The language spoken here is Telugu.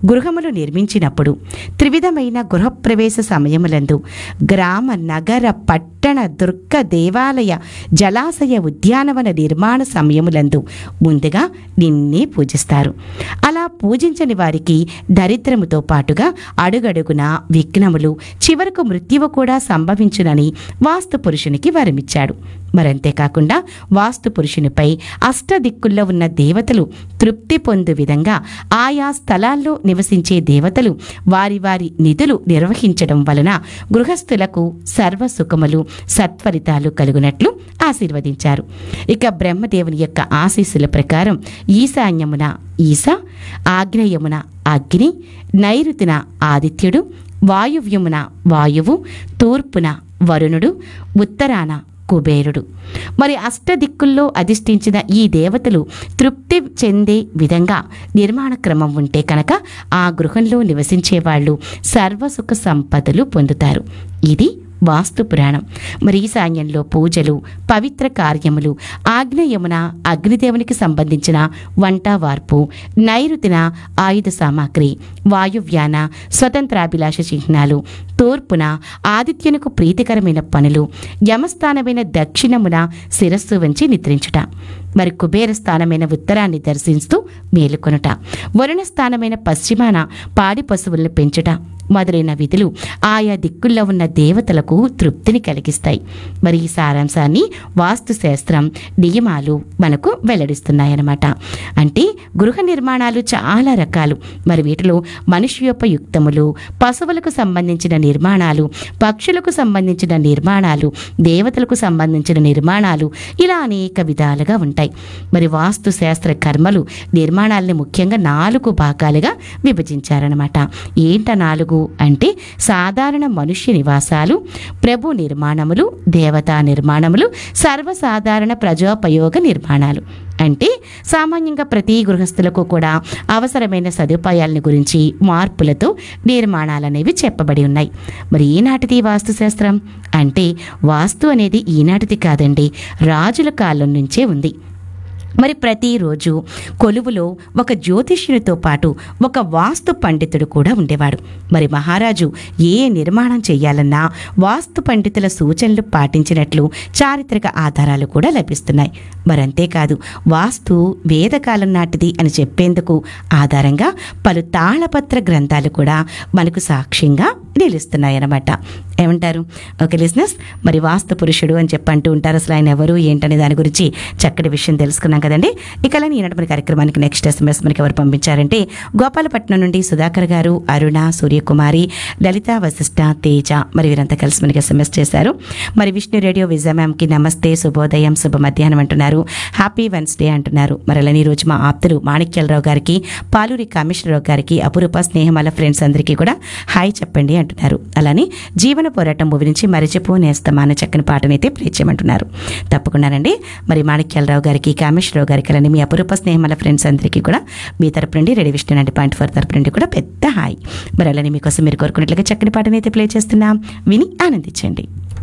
గృహములు నిర్మించినప్పుడు త్రివిధమైన గృహప్రవేశ సమయములందు గ్రామ నగర పట్టణ దుర్గ దేవాలయ జలాశయ ఉద్యానవన నిర్మాణ సమయములందు ముందుగా నిన్నే పూజిస్తారు అలా పూజించని వారికి దరిద్రముతో పాటుగా అడుగడుగున విఘ్నములు చివరకు మృత్యువు కూడా సంభవించునని వాస్తు పురుషునికి వరమిచ్చాడు మరంతేకాకుండా వాస్తు పురుషునిపై అష్టదిక్కుల్లో ఉన్న దేవతలు తృప్తి పొందు విధంగా ఆయా స్థలాల్లో నివసించే దేవతలు వారి వారి నిధులు నిర్వహించడం వలన గృహస్థులకు సర్వసుఖములు సత్ఫలితాలు కలుగునట్లు ఆశీర్వదించారు ఇక బ్రహ్మదేవుని యొక్క ఆశీస్సుల ప్రకారం ఈశాన్యమున ఈశ ఆగ్నేయమున అగ్ని నైరుతిన ఆదిత్యుడు వాయువ్యమున వాయువు తూర్పున వరుణుడు ఉత్తరాన కుబేరుడు మరి అష్టదిక్కుల్లో అధిష్ఠించిన ఈ దేవతలు తృప్తి చెందే విధంగా నిర్మాణ క్రమం ఉంటే కనుక ఆ గృహంలో నివసించే వాళ్ళు సర్వసుఖ సంపదలు పొందుతారు ఇది వాస్తు పురాణం మరి ఈశాన్యంలో పూజలు పవిత్ర కార్యములు ఆగ్నేయమున అగ్నిదేవునికి సంబంధించిన వంట వార్పు నైరుతిన ఆయుధ సామాగ్రి వాయువ్యాన స్వతంత్రాభిలాష చిహ్నాలు తూర్పున ఆదిత్యునికి ప్రీతికరమైన పనులు యమస్థానమైన దక్షిణమున శిరస్సు వంచి నిద్రించుట మరి కుబేర స్థానమైన ఉత్తరాన్ని దర్శిస్తూ మేలుకొనుట వరుణ స్థానమైన పశ్చిమాన పాడి పశువులను పెంచుట మొదలైన విధులు ఆయా దిక్కుల్లో ఉన్న దేవతలకు తృప్తిని కలిగిస్తాయి మరి ఈ సారాంశాన్ని వాస్తు శాస్త్రం నియమాలు మనకు వెల్లడిస్తున్నాయన్నమాట అంటే గృహ నిర్మాణాలు చాలా రకాలు మరి వీటిలో మనుష్యోపయుక్తములు పశువులకు సంబంధించిన నిర్మాణాలు పక్షులకు సంబంధించిన నిర్మాణాలు దేవతలకు సంబంధించిన నిర్మాణాలు ఇలా అనేక విధాలుగా ఉంటాయి మరి వాస్తు శాస్త్ర కర్మలు నిర్మాణాలని ముఖ్యంగా నాలుగు భాగాలుగా విభజించారనమాట ఏంట నాలుగు అంటే సాధారణ మనుష్య నివాసాలు ప్రభు నిర్మాణములు దేవతా నిర్మాణములు సర్వసాధారణ ప్రజోపయోగ నిర్మాణాలు అంటే సామాన్యంగా ప్రతి గృహస్థులకు కూడా అవసరమైన సదుపాయాలని గురించి మార్పులతో నిర్మాణాలనేవి చెప్పబడి ఉన్నాయి మరి ఈనాటిది వాస్తుశాస్త్రం అంటే వాస్తు అనేది ఈనాటిది కాదండి రాజుల కాలం నుంచే ఉంది మరి ప్రతిరోజు కొలువులో ఒక జ్యోతిష్యునితో పాటు ఒక వాస్తు పండితుడు కూడా ఉండేవాడు మరి మహారాజు ఏ నిర్మాణం చేయాలన్నా వాస్తు పండితుల సూచనలు పాటించినట్లు చారిత్రక ఆధారాలు కూడా లభిస్తున్నాయి మరి అంతేకాదు వాస్తు వేదకాలం నాటిది అని చెప్పేందుకు ఆధారంగా పలు తాళపత్ర గ్రంథాలు కూడా మనకు సాక్ష్యంగా నిలుస్తున్నాయన్నమాట ఏమంటారు ఓకే లిజినెస్ మరి వాస్తు పురుషుడు అని చెప్పి అంటూ ఉంటారు అసలు ఆయన ఎవరు ఏంటనే దాని గురించి చక్కటి విషయం తెలుసుకున్నాం కదండి ఇక అలానే ఈనాటి మన కార్యక్రమానికి నెక్స్ట్ ఎస్ఎంఎస్ మనకి ఎవరు పంపించారంటే గోపాలపట్నం నుండి సుధాకర్ గారు అరుణ సూర్యకుమారి లలిత వశిష్ట తేజ మరి వీరంతా కలిసి మనకి ఎస్ఎంఎస్ చేశారు మరి విష్ణు రేడియో విజయ మ్యామ్కి నమస్తే శుభోదయం శుభ మధ్యాహ్నం అంటున్నారు హ్యాపీ వెన్స్డే అంటున్నారు మరి అలానే ఈ రోజు మా ఆప్తులు మాణిక్యాలరావు గారికి పాలూరి కామేశ్వరరావు గారికి అపురూప స్నేహమాల ఫ్రెండ్స్ అందరికీ కూడా హాయ్ చెప్పండి అంటున్నారు అలానే జీవన పోరాటం మూవీ నుంచి మరిచిపో నేస్తమా అనే చక్కని పాటనైతే ప్లే చేయమంటున్నారు తప్పకుండానండి మరి మాణిక్యాలరావు గారికి కామేశ్వరరావు గారికి అలానే మీ అపురూప స్నేహమాల ఫ్రెండ్స్ అందరికీ కూడా మీ తరపు నుండి ready Vishnu ninety point four తరపు నుండి కూడా పెద్ద హాయ్ మరి అలానే మీకోసం మీరు కోరుకున్నట్లుగా చక్కని పాటనైతే ప్లే చేస్తున్నాం విని ఆనందించండి